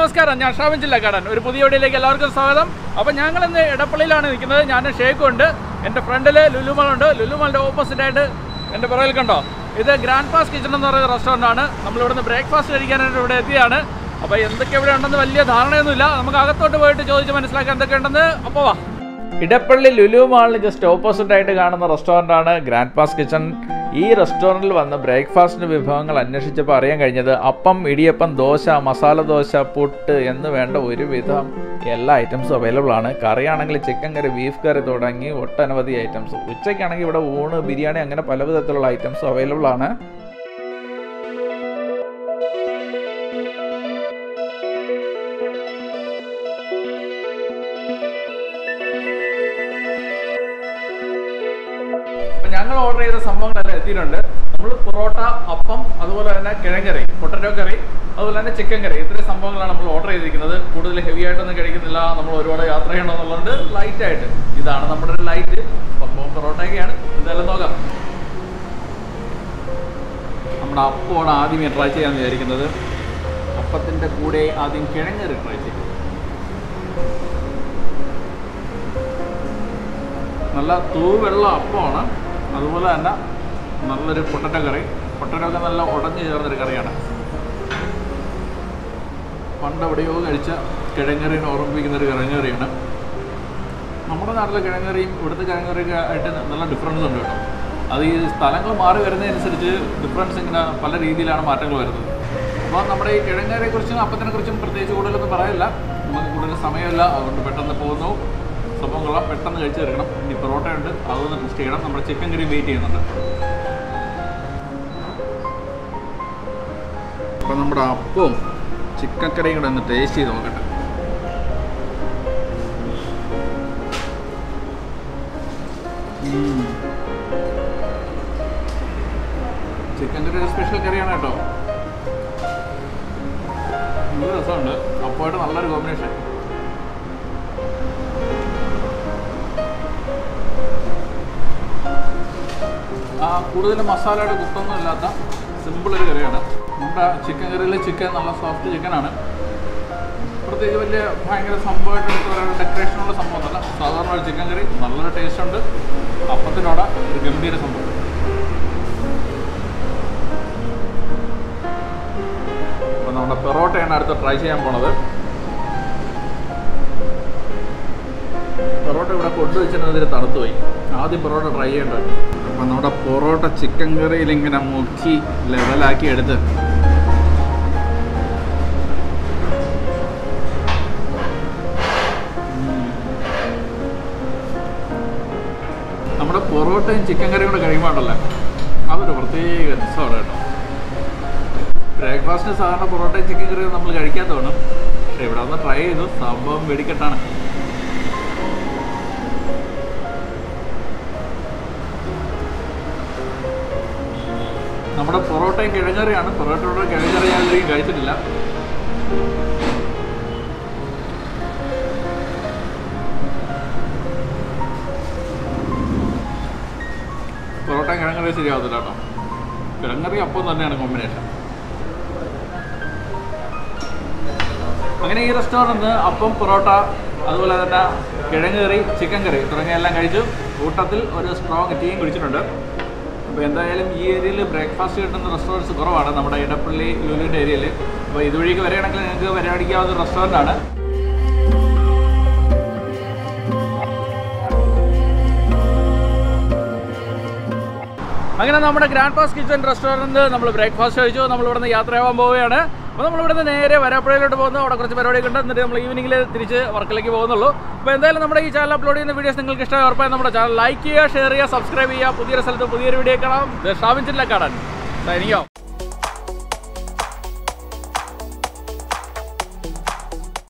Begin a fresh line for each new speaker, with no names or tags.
നമസ്കാരം ഞാൻ ഷാവിൻ ജില്ലക്കാടൻ ഒരു പുതിയ വീഡിയോയിലേക്ക് എല്ലാവർക്കും സ്വാഗതം അപ്പം ഞങ്ങൾ ഇന്ന് ഇടപ്പള്ളിയിലാണ് നിൽക്കുന്നത് ഞാൻ ഷേഖുണ്ട് എൻ്റെ ഫ്രണ്ടിൽ ലുലുമാളുണ്ട് ലുലുമാളിൻ്റെ ഓപ്പോസിറ്റ് ആയിട്ട് എൻ്റെ പുറകിൽ കണ്ടോ ഇത് ഗ്രാൻഡ് പാസ് കിച്ചൺ എന്ന് പറയുന്ന റെസ്റ്റോറൻ്റ് ആണ് നമ്മളിവിടുന്ന് ബ്രേക്ക്ഫാസ്റ്റ് കഴിക്കാനായിട്ട് ഇവിടെ എത്തിയാണ് അപ്പോൾ എന്തൊക്കെ ഇവിടെ ഉണ്ടെന്ന് വലിയ ധാരണയൊന്നുമില്ല നമുക്ക് അകത്തോട്ട് പോയിട്ട് ചോദിച്ച് മനസ്സിലാക്കാൻ എന്തൊക്കെ ഉണ്ടെന്ന് അപ്പോൾ വാ ഇടപ്പള്ളി ലുലു മാളിന് ജസ്റ്റ് ഓപ്പോസിറ്റ് ആയിട്ട് കാണുന്ന റെസ്റ്റോറൻ്റ് ആണ് ഗ്രാൻഡ് പാസ് കിച്ചൺ ഈ റെസ്റ്റോറൻറ്റിൽ വന്ന് ബ്രേക്ക്ഫാസ്റ്റിന് വിഭവങ്ങൾ അന്വേഷിച്ചപ്പോൾ അറിയാൻ കഴിഞ്ഞത് അപ്പം ഇടിയപ്പം ദോശ മസാല ദോശ പുട്ട് എന്ന് വേണ്ട ഒരുവിധം എല്ലാ ഐറ്റംസും അവൈലബിൾ ആണ് കറിയാണെങ്കിൽ ചിക്കൻ കറി ബീഫ് കറി തുടങ്ങി ഒട്ടനവധി ഐറ്റംസ് ഉച്ചയ്ക്കാണെങ്കിൽ ഇവിടെ ഊണ് ബിരിയാണി അങ്ങനെ പല വിധത്തിലുള്ള ഐറ്റംസും അവൈലബിൾ ആണ് അപ്പൊ ഞങ്ങൾ ഓർഡർ ചെയ്ത സംഭവങ്ങളെല്ലാം എത്തിയിട്ടുണ്ട് നമ്മൾ പൊറോട്ട അപ്പം അതുപോലെ തന്നെ കിഴങ്കറി പൊട്ടറ്റോ കറി അതുപോലെ തന്നെ ചിക്കൻ കറി ഇത്രയും സംഭവങ്ങളാണ് നമ്മൾ ഓർഡർ ചെയ്തിരിക്കുന്നത് കൂടുതൽ ഹെവി ആയിട്ടൊന്നും കഴിക്കുന്നില്ല നമ്മൾ ഒരുപാട് യാത്ര ചെയ്യണമെന്നുള്ളതുകൊണ്ട് ലൈറ്റ് ആയിട്ട് ഇതാണ് നമ്മുടെ ഒരു ലൈറ്റ് സംഭവം പൊറോട്ടയൊക്കെയാണ് എന്തായാലും നോക്കാം നമ്മുടെ അപ്പമാണ് ആദ്യമേ ട്രൈ ചെയ്യാൻ വിചാരിക്കുന്നത് അപ്പത്തിൻ്റെ കൂടെ ആദ്യം കിഴങ്ങറി ട്രൈ ചെയ്യും നല്ല തൂവെള്ള അപ്പമാണ് അതുപോലെ തന്നെ നല്ലൊരു പൊട്ടറ്റോ കറി പൊട്ടറ്റോ ഒക്കെ നല്ല ഉടഞ്ഞു ചേർന്നൊരു കറിയാണ് പണ്ട് എവിടെയോ കഴിച്ച കിഴങ്ങറിനെ ഓർമ്മിപ്പിക്കുന്ന ഒരു കിഴങ്ങറിയാണ് നമ്മുടെ നാട്ടിലെ കിഴങ്ങറിയും ഇവിടുത്തെ കിഴങ്ങറിയൊക്കെ ആയിട്ട് നല്ല ഡിഫറൻസ് ഉണ്ട് കേട്ടോ അത് ഈ സ്ഥലങ്ങൾ മാറി വരുന്നതനുസരിച്ച് ഡിഫറൻസ് ഇങ്ങനെ പല രീതിയിലാണ് മാറ്റങ്ങൾ വരുന്നത് അപ്പോൾ നമ്മുടെ ഈ കിഴങ്ങറിയെ കുറിച്ചും അപ്പത്തിനെ കുറിച്ചും പ്രത്യേകിച്ച് കൂടുതലൊന്നും പറയില്ല നമുക്ക് കൂടുതൽ സമയമില്ല അതുകൊണ്ട് പെട്ടെന്ന് പോകുന്നു സംഭവങ്ങളെല്ലാം പെട്ടെന്ന് കഴിച്ചു തീർക്കണം ഇനി പൊറോട്ട ഉണ്ട് അതൊന്ന് ടെസ്റ്റ് ചെയ്യണം നമ്മുടെ ചിക്കൻ കറി വെയിറ്റ് ചെയ്യുന്നുണ്ട് അപ്പോൾ നമ്മുടെ അപ്പവും ചിക്കൻ കറിയും കൂടെ ഒന്ന് ടേസ്റ്റ് ചെയ്ത് നോക്കട്ടെ ചിക്കൻ കറി ഒരു സ്പെഷ്യൽ കറിയാണ് കേട്ടോ നല്ല രസമുണ്ട് അപ്പമായിട്ട് നല്ലൊരു കോമ്പിനേഷൻ ആ കൂടുതൽ മസാലയുടെ കുത്തൊന്നും ഇല്ലാത്ത സിമ്പിൾ ഒരു കറിയാണ് നമ്മുടെ ചിക്കൻ കറിയിൽ ചിക്കൻ നല്ല സോഫ്റ്റ് ചിക്കനാണ് പ്രത്യേകിച്ച് വലിയ ഭയങ്കര സംഭവമായിട്ട് എടുത്ത് പറയുന്ന ഡെക്കറേഷനുള്ള സംഭവമല്ല സാധാരണ ഒരു ചിക്കൻ കറി നല്ലൊരു ടേസ്റ്റ് ഉണ്ട് അപ്പത്തിനോട് ഒരു ഗംഭീര സംഭവം അപ്പോൾ നമ്മുടെ പെറോട്ടയാണ് അടുത്ത് ട്രൈ ചെയ്യാൻ പോണത് പൊറോട്ട ഇവിടെ കൊണ്ടുവച്ചിരുന്നതിൽ തണുത്തു പോയി ആദ്യം പൊറോട്ട ട്രൈ ചെയ്യേണ്ടത് അപ്പം നമ്മുടെ പൊറോട്ട ചിക്കൻ കറിയിൽ ഇങ്ങനെ മുക്കി ലെവലാക്കി എടുത്ത് നമ്മുടെ പൊറോട്ടയും ചിക്കൻ കറിയും കൂടെ കഴിയുമ്പോണ്ടല്ലേ അതൊരു പ്രത്യേക രസമാണ് കേട്ടോ ബ്രേക്ക്ഫാസ്റ്റിന് സാധാരണ പൊറോട്ടയും ചിക്കൻ കറിയും നമ്മൾ കഴിക്കാത്തതാണ് പക്ഷേ ഇവിടെ ഒന്ന് ട്രൈ ചെയ്തു സംഭവം വെടിക്കെട്ടാണ് നമ്മുടെ പൊറോട്ടയും കിഴങ്ങറിയാണ് പൊറോട്ടയുടെ കിഴങ്ങറി ഞാൻ ഇതുവരെയും കഴിച്ചിട്ടില്ല പൊറോട്ടയും കിഴങ്ങറി ശരിയാവത്തില്ല കേട്ടോ കിഴങ്ങറി അപ്പം തന്നെയാണ് കോമ്പിനേഷൻ അങ്ങനെ ഈ റെസ്റ്റോറൻറ്റ് അപ്പം പൊറോട്ട അതുപോലെ തന്നെ കിഴങ്ങ് കറി ചിക്കൻ കറി തുടങ്ങിയ എല്ലാം കഴിച്ചു കൂട്ടത്തിൽ ഒരു സ്ട്രോങ് ടീയും കുടിച്ചിട്ടുണ്ട് അപ്പോൾ എന്തായാലും ഈ ഏരിയയിൽ ബ്രേക്ക്ഫാസ്റ്റ് കിട്ടുന്ന റെസ്റ്റോറൻറ്റ്സ് കുറവാണ് നമ്മുടെ ഇടപ്പള്ളി ലുലുവിൻ്റെ ഏരിയയിൽ അപ്പോൾ ഇതുവഴിക്ക് വരികയാണെങ്കിൽ നിങ്ങൾക്ക് പരിപാടിക്കാവുന്ന റെസ്റ്റോറൻ്റ് ആണ് അങ്ങനെ നമ്മുടെ ഗ്രാൻഡ് പാസ് കിച്ചൺ റെസ്റ്റോറൻറ്റ് നമ്മൾ ബ്രേക്ക്ഫാസ്റ്റ് കഴിച്ചു നമ്മൾ ഇവിടുന്ന് യാത്രയാവാൻ പോവുകയാണ് അപ്പോൾ നമ്മൾ ഇവിടുന്ന് നേരെ വരാപ്പുഴയിലോട്ട് പോകുന്നു അവിടെ കുറച്ച് പരിപാടിയൊക്കെ ഉണ്ട് എന്നിട്ട് നമ്മൾ ഈവനിങ്ങിൽ തിരിച്ച് വർക്കിലേക്ക് പോകുന്നുള്ളൂ അപ്പോൾ എന്തായാലും നമ്മുടെ ഈ ചാനൽ അപ്ലോഡ് ചെയ്യുന്ന വീഡിയോസ് നിങ്ങൾക്ക് ഇഷ്ടമായി ഉറപ്പായി നമ്മുടെ ചാനൽ ലൈക്ക് ചെയ്യുക ഷെയർ ചെയ്യുക സബ്സ്ക്രൈബ് ചെയ്യുക പുതിയൊരു സ്ഥലത്ത് പുതിയൊരു വീഡിയോ കാണാം ഷാവിൻ ചില്ല കാണാൻ സൈനിക്കോ